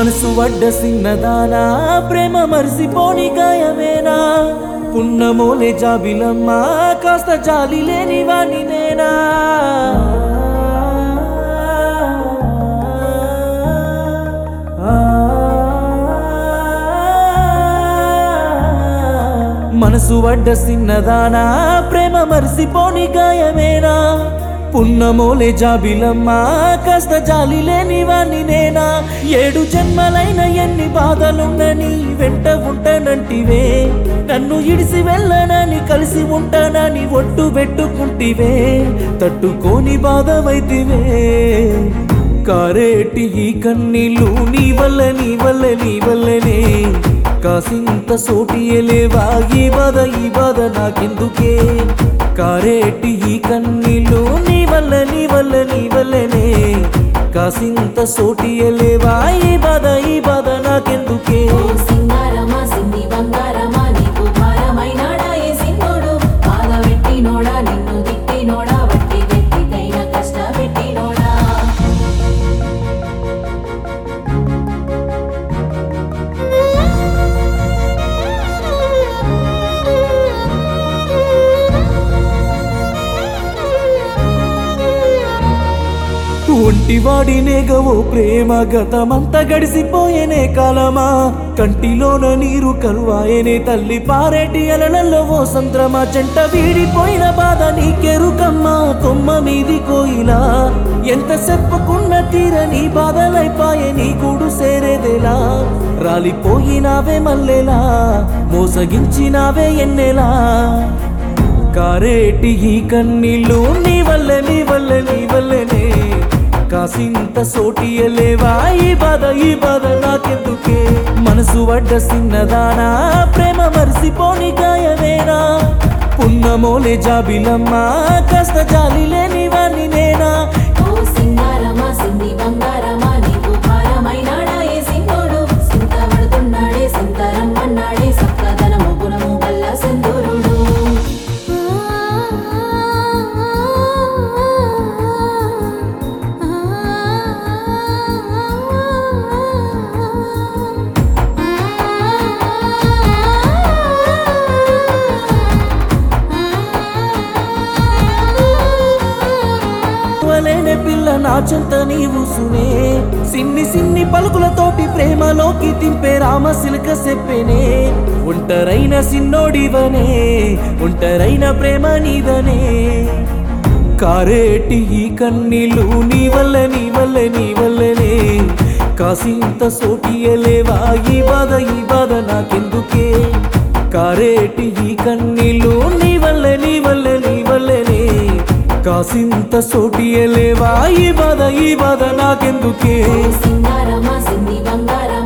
మనసు వడ్డ సిన్నదానా ప్రేమ మరిసిపోని గాయమేనా పున్నమోలే జాబిలమ్మా కాస్త జాలి లేని వాణి నేనా మనసు వడ్డ సిన్నదానా ప్రేమ మరిసిపోని గాయమేనా పున్నమోలే జాబిలమ్మా కాస్త జాలి లేని వాణ్ణి నేనా ఏడు జన్మలైన ఎన్ని బాధలుండని వెంట ఉంటానంటివే నన్ను ఇడిసి వెళ్ళనని కలిసి ఉంటానని ఒట్టు పెట్టుకుంటివే తట్టుకోని బాధవైతివే కారేటి ఈ కన్నీళ్ళు నీ వల్ల నీ వల్ల నీ వల్లనే కాసింత సోటియలేవా ఈ బాధ ఈ బాధ నాకెందుకే కారేటి ఈ కన్నీళ్ళు నీ వల్ల నీ వల్ల నీ వల్లనే కాసింత సోటియలేవా ఈ బాధ ఈ బాధ నాకెందుకే ఓ సింగారమా సిన్ని బంగారమా నీకు భారమైనాడా ఏ సిన్నోడు బాధ పెట్టినోడా నిన్ను తిట్టినోడా వట్టి వెట్టికైన కష్ట పెట్టినోడా ఒంటివాడినేగవో ప్రేమ గతమంతా గడిసిపోయేనే కాలమా కంటిలోన నీరు కరువాయనే తల్లి పారేటి అలలలో ఓ సంద్రమా చెంట వీడిపోయిన బాధ నీకెరుకమ్మా కొమ్మ మీది కోయిలా ఎంత చెప్పుకున్న తీరని బాధలైపాయే నీ కూడు సేరేదేలా రాలిపోయినావే మల్లెలా మోసగించినావే ఎన్నెలా కారేటి ఈ కన్నీళ్ళు నీ వల్ల నీ వల్ల నీ వల్లనే కాసింత సోటియలేవా ఈ బాధ ఈ బాధ నాకెందుకే మనసు వడ్డ సిన్నదానా ప్రేమ మరిసిపోని గాయమేనా పున్నమోలే జాబిలమ్మా కాస్త జాలి లేని వాణ్ణి నేనా ఓ సింగారమా సిన్ని బంగారమా నీకు భారమైనాడా ఏ సిన్నోడు సింత పడుతున్నాడే సింతరం అన్నాడే సక్కదనము గుణము వల్ల సింధూరుడు వలేనే పిల్ల నా చెంత నీవు సునే సిన్ని సిన్ని పలుకులతోటి ప్రేమలోకి తింపే రామ సిలక చెప్పేనే ఒంటరైన సిన్నోడివనే ఒంటరైన ప్రేమ నీదనే కారేటి ఈ కన్నీళ్ళు నీ వల్ల నీ వల్ల నీ వల్లనే కాసింత సోటియలేవా ఈ బాధ ఈ బాధ నాకెందుకే కారేటి ఈ కన్నీళ్ళు నీ వల్ల నీ వల్ల నీ వల్లనే కాసింత సోటియలేవా ఈ బాధ ఈ బాధ నాకెందుకే ఓ సింగారమా సిన్ని బంగారమా